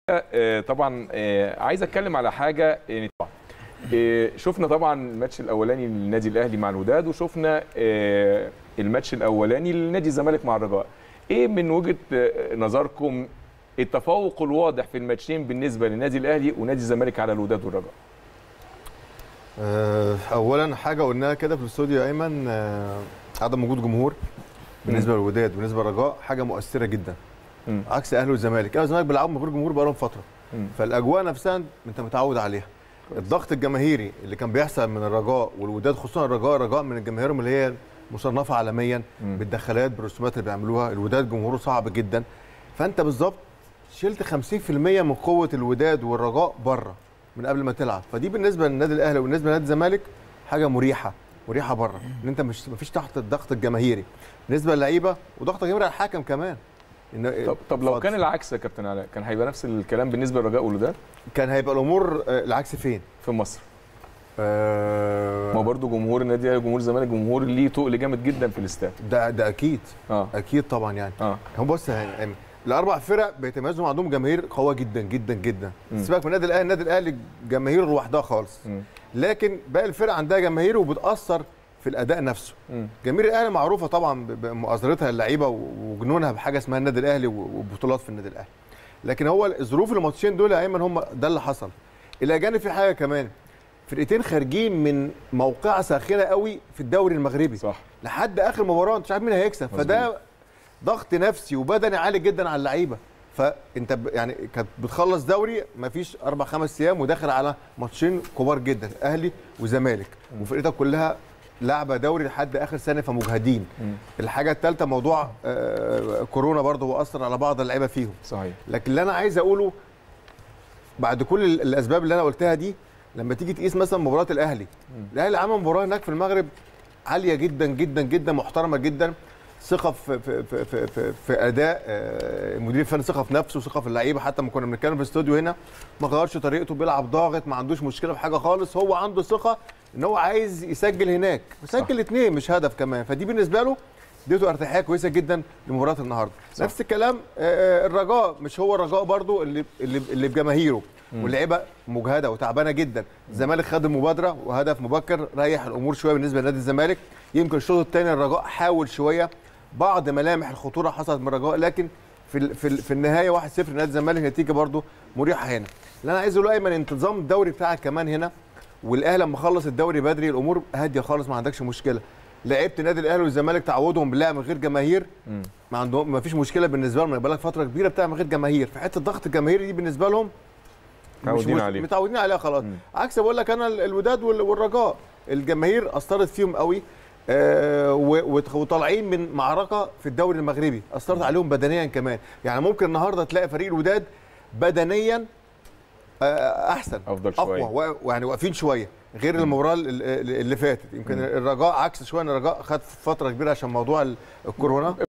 آه، طبعا آه، عايز اتكلم على حاجه يعني طبعا آه، شفنا طبعا الماتش الاولاني للنادي الاهلي مع الوداد وشفنا آه، الماتش الاولاني لنادي الزمالك مع الرجاء ايه من وجهه آه، نظركم التفوق الواضح في الماتشين بالنسبه للنادي الاهلي ونادي الزمالك على الوداد والرجاء آه، اولا حاجه قلناها كده في الاستوديو يا ايمن آه، عدم وجود جمهور بالنسبه للوداد بالنسبه للرجاء حاجه مؤثره جدا مم. عكس اهلي والزمالك اهلي والزمالك بيلعبوا من غير جمهور بقالهم فتره مم. فالاجواء نفسها انت متعود عليها الضغط الجماهيري اللي كان بيحصل من الرجاء والوداد خصوصا الرجاء الرجاء من الجماهير اللي هي مصنفه عالميا مم. بالدخلات بالرسومات اللي بيعملوها الوداد جمهوره صعب جدا فانت بالظبط شلت 50% من قوه الوداد والرجاء بره من قبل ما تلعب فدي بالنسبه للنادي الاهلي وبالنسبه لنادي الزمالك حاجه مريحه مريحه بره ان انت مش مفيش تحت الضغط الجماهيري بالنسبه للعيبه وضغط الجماهيري على الحكم كمان إن طب, طب لو اتفضل. كان العكس يا كابتن علاء كان هيبقى نفس الكلام بالنسبه للرجاء والوداد كان هيبقى الامور آه، العكس فين؟ في مصر آه، ما برضو جمهور النادي الاهلي وجمهور الزمالك جمهور ليه تقل جامد جدا في الاستاد ده ده اكيد اه اكيد طبعا يعني اه هم بص يا أيمن، الاربع فرق بيتميزوا عندهم جماهير قويه جدا جدا جدا مم. سيبك من النادي الاهلي النادي الاهلي جماهيره لوحدها خالص مم. لكن باقي الفرق عندها جماهير وبتاثر في الاداء نفسه مم. جماهير الاهلي معروفه طبعا ب- بمؤازرتها اللعيبه وجنونها بحاجه اسمها النادي الاهلي وبطولات في النادي الاهلي لكن هو ظروف الماتشين دول يا ايمن هم ده اللي حصل الى جانب في حاجه كمان فرقتين خارجين من موقعه ساخنه قوي في الدوري المغربي صح لحد اخر مباراه انت مش عارف مين هيكسب مظبوط. فده ضغط نفسي وبدني عالي جدا على اللعيبه فانت ب- يعني كانت بتخلص دوري مفيش اربع خمس ايام وداخل على ماتشين كبار جدا اهلي وزمالك وفرقتك كلها لعبه دوري لحد اخر سنه فمجهدين مم. الحاجه الثالثه موضوع آه، كورونا برضه هو اثر على بعض اللعيبه فيهم صحيح لكن اللي انا عايز اقوله بعد كل ال- الاسباب اللي انا قلتها دي لما تيجي تقيس مثلا مباراه الاهلي الاهلي عمل مباراه هناك في المغرب عاليه جدا جدا جدا محترمه جدا ثقه في في في في, في, في اداء آه، المدير الفني ثقه في نفسه ثقه في اللعيبه حتى لما كنا بنتكلم في الاستوديو هنا ما غيرش طريقته بيلعب ضاغط ما عندوش مشكله في حاجه خالص هو عنده ثقه ان هو عايز يسجل هناك وسجل اثنين مش هدف كمان فدي بالنسبه له اديته ارتياحيه كويسه جدا لمباراه النهارده صح. نفس الكلام آه، الرجاء مش هو الرجاء برضو اللي اللي, اللي بجماهيره واللعيبه مجهده وتعبانه جدا الزمالك خد المبادره وهدف مبكر ريح الامور شويه بالنسبه لنادي الزمالك يمكن الشوط الثاني الرجاء حاول شويه بعض ملامح الخطوره حصلت من الرجاء لكن في ال- في, ال- في النهايه 1-0 لنادي الزمالك نتيجه برضو مريحه هنا اللي انا عايز اقوله ايمن انتظام الدوري بتاعك كمان هنا والاهلي لما خلص الدوري بدري الامور هاديه خالص ما عندكش مشكله لعيبه النادي الاهلي والزمالك تعودهم باللعب من غير جماهير مم. ما عندهم ما فيش مشكله بالنسبه لهم بقى لك فتره كبيره بتاع من غير جماهير في حته ضغط الجماهير دي بالنسبه لهم مش متعودين مش- عليه. متعودين عليها خلاص مم. عكس بقول لك انا ال- الوداد وال- والرجاء الجماهير اثرت فيهم قوي آه و- وت- وطالعين من معركه في الدوري المغربي اثرت عليهم بدنيا كمان يعني ممكن النهارده تلاقي فريق الوداد بدنيا آه، احسن أفضل اقوى شوية. و- ويعني واقفين شويه غير المباراه ال- ال- اللي فاتت يمكن الرجاء عكس شويه ان الرجاء خد فتره كبيره عشان موضوع ال- الكورونا